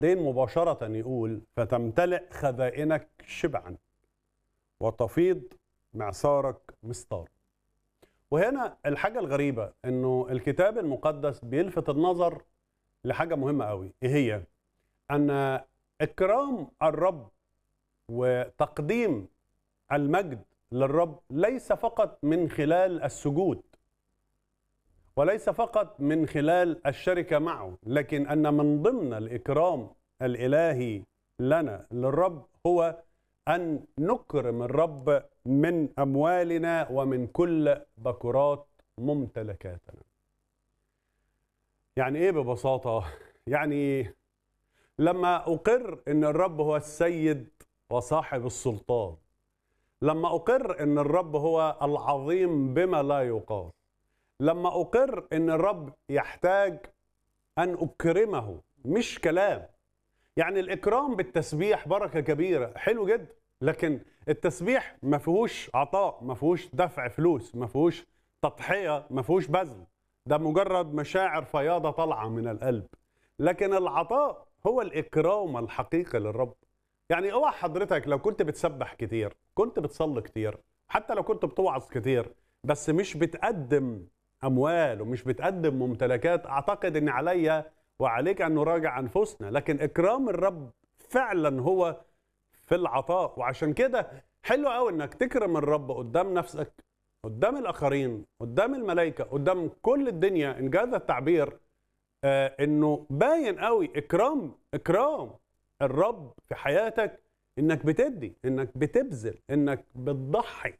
بعدين مباشرة يقول فتمتلئ خزائنك شبعا وتفيض معصارك مستار وهنا الحاجة الغريبة انه الكتاب المقدس بيلفت النظر لحاجة مهمة قوي ايه هي ان اكرام الرب وتقديم المجد للرب ليس فقط من خلال السجود وليس فقط من خلال الشركة معه لكن أن من ضمن الإكرام الإلهي لنا للرب هو أن نكرم الرب من أموالنا ومن كل بكرات ممتلكاتنا يعني إيه ببساطة؟ يعني لما أقر أن الرب هو السيد وصاحب السلطان لما أقر أن الرب هو العظيم بما لا يقاس لما أقر أن الرب يحتاج أن أكرمه مش كلام يعني الإكرام بالتسبيح بركة كبيرة حلو جدا لكن التسبيح ما فيهوش عطاء ما فيهوش دفع فلوس ما فيهوش تضحية ما فيهوش بذل ده مجرد مشاعر فياضة طالعة من القلب لكن العطاء هو الإكرام الحقيقي للرب يعني اوعى حضرتك لو كنت بتسبح كتير كنت بتصلي كتير حتى لو كنت بتوعظ كتير بس مش بتقدم اموال ومش بتقدم ممتلكات اعتقد ان عليا وعليك ان نراجع انفسنا لكن اكرام الرب فعلا هو في العطاء وعشان كده حلو قوي انك تكرم الرب قدام نفسك قدام الاخرين قدام الملائكه قدام كل الدنيا ان جاز التعبير آه انه باين قوي اكرام اكرام الرب في حياتك انك بتدي انك بتبذل انك بتضحي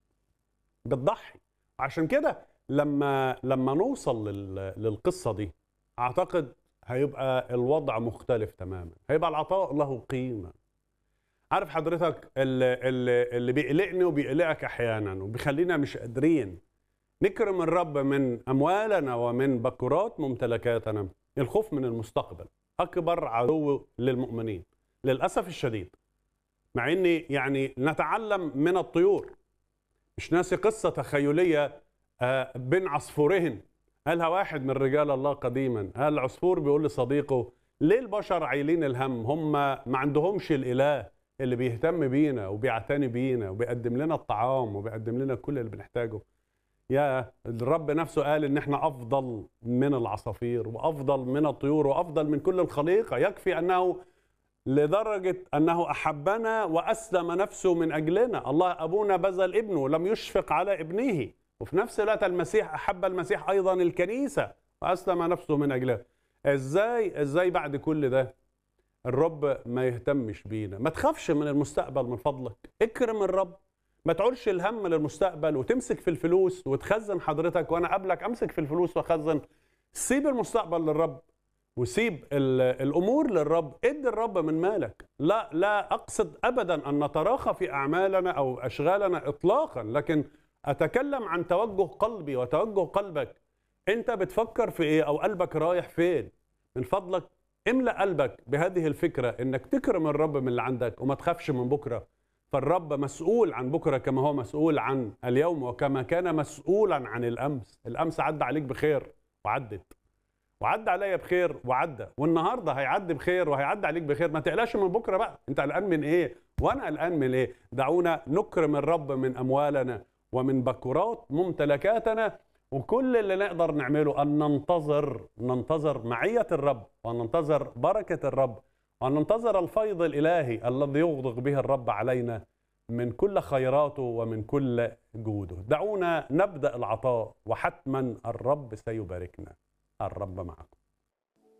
بتضحي عشان كده لما لما نوصل لل- للقصه دي اعتقد هيبقى الوضع مختلف تماما هيبقى العطاء له قيمه عارف حضرتك اللي, اللي, اللي بيقلقني وبيقلقك احيانا وبيخلينا مش قادرين نكرم الرب من اموالنا ومن بكرات ممتلكاتنا الخوف من المستقبل اكبر عدو للمؤمنين للاسف الشديد مع اني يعني نتعلم من الطيور مش ناسي قصه تخيليه آه، بين عصفورين قالها واحد من رجال الله قديما قال العصفور بيقول لصديقه ليه البشر عايلين الهم هم ما عندهمش الاله اللي بيهتم بينا وبيعتني بينا وبيقدم لنا الطعام وبيقدم لنا كل اللي بنحتاجه يا الرب نفسه قال ان احنا افضل من العصافير وافضل من الطيور وافضل من كل الخليقه يكفي انه لدرجه انه احبنا واسلم نفسه من اجلنا الله ابونا بذل ابنه لم يشفق على ابنه وفي نفس الوقت المسيح احب المسيح ايضا الكنيسه واسلم نفسه من اجلها ازاي ازاي بعد كل ده الرب ما يهتمش بينا ما تخافش من المستقبل من فضلك اكرم الرب ما تعولش الهم للمستقبل وتمسك في الفلوس وتخزن حضرتك وانا قبلك امسك في الفلوس واخزن سيب المستقبل للرب وسيب ال- الامور للرب ادي الرب من مالك لا لا اقصد ابدا ان نتراخى في اعمالنا او اشغالنا اطلاقا لكن اتكلم عن توجه قلبي وتوجه قلبك انت بتفكر في ايه او قلبك رايح فين من فضلك املا قلبك بهذه الفكره انك تكرم الرب من اللي عندك وما تخافش من بكره فالرب مسؤول عن بكره كما هو مسؤول عن اليوم وكما كان مسؤولا عن الامس الامس عدى عليك بخير وعدت وعدى عليا بخير وعدى والنهارده هيعدي بخير وهيعدي عليك بخير ما تقلقش من بكره بقى انت قلقان من ايه وانا قلقان من ايه دعونا نكرم الرب من اموالنا ومن بكرات ممتلكاتنا وكل اللي نقدر نعمله ان ننتظر ننتظر معيه الرب وان ننتظر بركه الرب وان ننتظر الفيض الالهي الذي يغدق به الرب علينا من كل خيراته ومن كل جوده دعونا نبدا العطاء وحتما الرب سيباركنا الرب معكم